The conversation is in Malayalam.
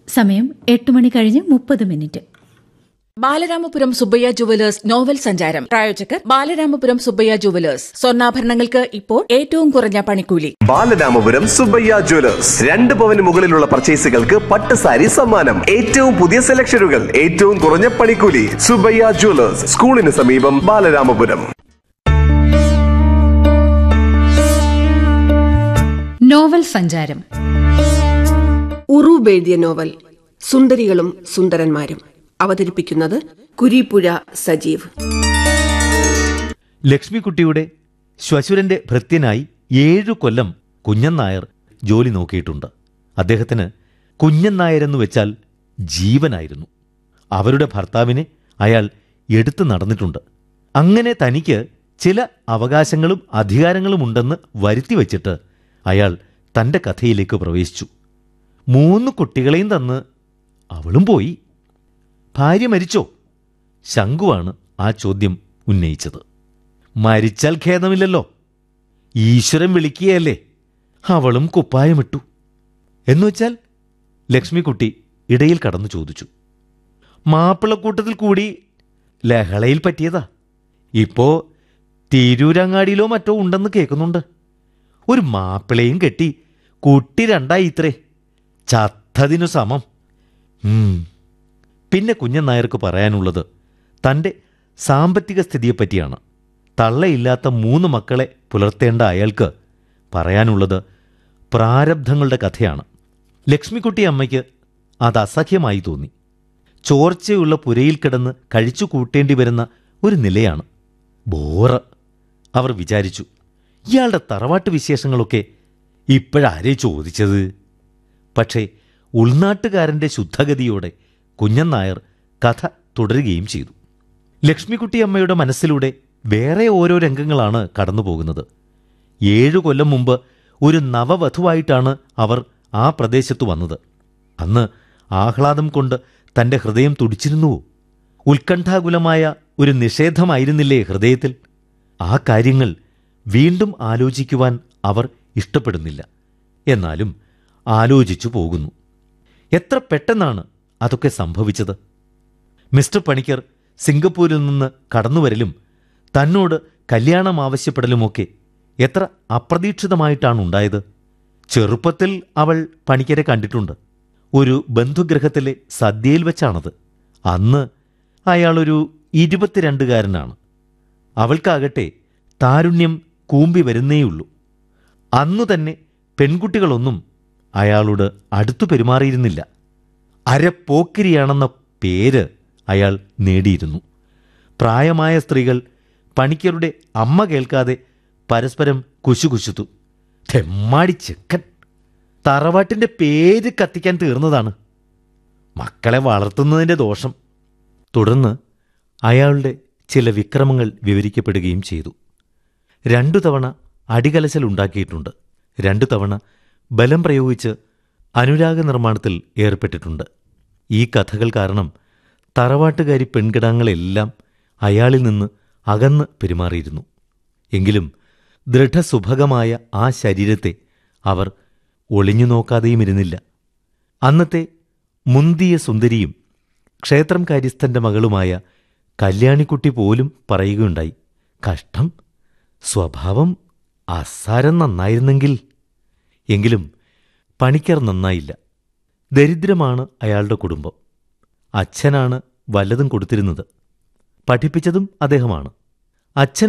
സമയം എട്ട് മണി കഴിഞ്ഞ് മുപ്പത് minute Balaramapuram Subbayya jewellers novel സഞ്ചാരം പ്രായോജകർ ബാലരാമപുരം സുബ്ബയ്യ ജുവലേഴ്സ് സ്വർണ്ണാഭരണങ്ങൾക്ക് ഇപ്പോൾ ഏറ്റവും കുറഞ്ഞ പണിക്കൂലി ബാലരാമപുരം സുബയ്യ ജ്വല്ലേഴ്സ് രണ്ട് പവന് മുകളിലുള്ള പർച്ചേസുകൾക്ക് പട്ട് സാരി സമ്മാനം ഏറ്റവും പുതിയ സെലക്ഷനുകൾ ഏറ്റവും കുറഞ്ഞ പണിക്കൂലി സുബയ്യ ജ്വല്ലേഴ്സ് സ്കൂളിന് സമീപം ബാലരാമപുരം നോവൽ സഞ്ചാരം ഉറൂബ് എഴുതിയ നോവൽ സുന്ദരികളും സുന്ദരന്മാരും അവതരിപ്പിക്കുന്നത് കുരീപ്പുഴ സജീവ് ലക്ഷ്മിക്കുട്ടിയുടെ ശ്വശുരന്റെ ഭൃത്യനായി ഏഴു കൊല്ലം കുഞ്ഞൻ നായർ ജോലി നോക്കിയിട്ടുണ്ട് അദ്ദേഹത്തിന് കുഞ്ഞൻ നായരെന്ന് വെച്ചാൽ ജീവനായിരുന്നു അവരുടെ ഭർത്താവിനെ അയാൾ എടുത്തു നടന്നിട്ടുണ്ട് അങ്ങനെ തനിക്ക് ചില അവകാശങ്ങളും അധികാരങ്ങളും ഉണ്ടെന്ന് വരുത്തി വച്ചിട്ട് അയാൾ തന്റെ കഥയിലേക്ക് പ്രവേശിച്ചു മൂന്ന് കുട്ടികളെയും തന്ന് അവളും പോയി ഭാര്യ മരിച്ചോ ശങ്കുവാണ് ആ ചോദ്യം ഉന്നയിച്ചത് മരിച്ചാൽ ഖേദമില്ലല്ലോ ഈശ്വരൻ വിളിക്കുകയല്ലേ അവളും കുപ്പായമിട്ടു എന്നുവെച്ചാൽ ലക്ഷ്മിക്കുട്ടി ഇടയിൽ കടന്നു ചോദിച്ചു മാപ്പിളക്കൂട്ടത്തിൽ കൂടി ലഹളയിൽ പറ്റിയതാ ഇപ്പോ തിരൂരങ്ങാടിയിലോ മറ്റോ ഉണ്ടെന്ന് കേൾക്കുന്നുണ്ട് ഒരു മാപ്പിളയും കെട്ടി കുട്ടി രണ്ടായി ഇത്രേ ചത്തതിനു സമം ഉം. പിന്നെ കുഞ്ഞൻ നായർക്ക് പറയാനുള്ളത് തൻ്റെ സാമ്പത്തിക സ്ഥിതിയെപ്പറ്റിയാണ് തള്ളയില്ലാത്ത മൂന്ന് മക്കളെ പുലർത്തേണ്ട അയാൾക്ക് പറയാനുള്ളത് പ്രാരബ്ധങ്ങളുടെ കഥയാണ് ലക്ഷ്മിക്കുട്ടി അമ്മയ്ക്ക് അത് അസഹ്യമായി തോന്നി ചോർച്ചയുള്ള പുരയിൽ കിടന്ന് കഴിച്ചു കൂട്ടേണ്ടി വരുന്ന ഒരു നിലയാണ് ബോറ് അവർ വിചാരിച്ചു ഇയാളുടെ തറവാട്ട് വിശേഷങ്ങളൊക്കെ ഇപ്പോഴാരേ ചോദിച്ചത് പക്ഷേ ഉൾനാട്ടുകാരൻ്റെ ശുദ്ധഗതിയോടെ കുഞ്ഞൻ നായർ കഥ തുടരുകയും ചെയ്തു ലക്ഷ്മിക്കുട്ടിയമ്മയുടെ മനസ്സിലൂടെ വേറെ ഓരോ രംഗങ്ങളാണ് കടന്നുപോകുന്നത് ഏഴു കൊല്ലം മുമ്പ് ഒരു നവവധുവായിട്ടാണ് അവർ ആ പ്രദേശത്തു വന്നത് അന്ന് ആഹ്ലാദം കൊണ്ട് തന്റെ ഹൃദയം തുടിച്ചിരുന്നുവോ ഉത്കണ്ഠാകുലമായ ഒരു നിഷേധമായിരുന്നില്ലേ ഹൃദയത്തിൽ ആ കാര്യങ്ങൾ വീണ്ടും ആലോചിക്കുവാൻ അവർ ഇഷ്ടപ്പെടുന്നില്ല എന്നാലും ആലോചിച്ചു പോകുന്നു എത്ര പെട്ടെന്നാണ് അതൊക്കെ സംഭവിച്ചത് മിസ്റ്റർ പണിക്കർ സിംഗപ്പൂരിൽ നിന്ന് കടന്നുവരലും തന്നോട് കല്യാണം ആവശ്യപ്പെടലുമൊക്കെ എത്ര അപ്രതീക്ഷിതമായിട്ടാണ് ഉണ്ടായത് ചെറുപ്പത്തിൽ അവൾ പണിക്കരെ കണ്ടിട്ടുണ്ട് ഒരു ബന്ധുഗ്രഹത്തിലെ സദ്യയിൽ വെച്ചാണത് അന്ന് അയാളൊരു ഇരുപത്തിരണ്ടുകാരനാണ് അവൾക്കാകട്ടെ താരുണ്യം കൂമ്പി വരുന്നേയുള്ളൂ അന്നു തന്നെ പെൺകുട്ടികളൊന്നും അയാളോട് അടുത്തു പെരുമാറിയിരുന്നില്ല അരപ്പോക്കിരിയാണെന്ന പേര് അയാൾ നേടിയിരുന്നു പ്രായമായ സ്ത്രീകൾ പണിക്കരുടെ അമ്മ കേൾക്കാതെ പരസ്പരം കുശുകുശുത്തു തെമ്മാടി ചെക്കൻ തറവാട്ടിന്റെ പേര് കത്തിക്കാൻ തീർന്നതാണ് മക്കളെ വളർത്തുന്നതിന്റെ ദോഷം തുടർന്ന് അയാളുടെ ചില വിക്രമങ്ങൾ വിവരിക്കപ്പെടുകയും ചെയ്തു രണ്ടു തവണ അടികലശലുണ്ടാക്കിയിട്ടുണ്ട് രണ്ടു തവണ ബലം പ്രയോഗിച്ച് അനുരാഗ നിർമ്മാണത്തിൽ ഏർപ്പെട്ടിട്ടുണ്ട് ഈ കഥകൾ കാരണം തറവാട്ടുകാരി പെൺകിടാങ്ങളെല്ലാം അയാളിൽ നിന്ന് അകന്ന് പെരുമാറിയിരുന്നു എങ്കിലും ദൃഢസുഭകമായ ആ ശരീരത്തെ അവർ ഒളിഞ്ഞു നോക്കാതെയും ഇരുന്നില്ല അന്നത്തെ മുന്തിയ സുന്ദരിയും ക്ഷേത്രം കാര്യസ്ഥന്റെ മകളുമായ കല്യാണിക്കുട്ടി പോലും പറയുകയുണ്ടായി കഷ്ടം സ്വഭാവം അസാരം നന്നായിരുന്നെങ്കിൽ എങ്കിലും പണിക്കർ നന്നായില്ല ദരിദ്രമാണ് അയാളുടെ കുടുംബം അച്ഛനാണ് വല്ലതും കൊടുത്തിരുന്നത് പഠിപ്പിച്ചതും അദ്ദേഹമാണ് അച്ഛൻ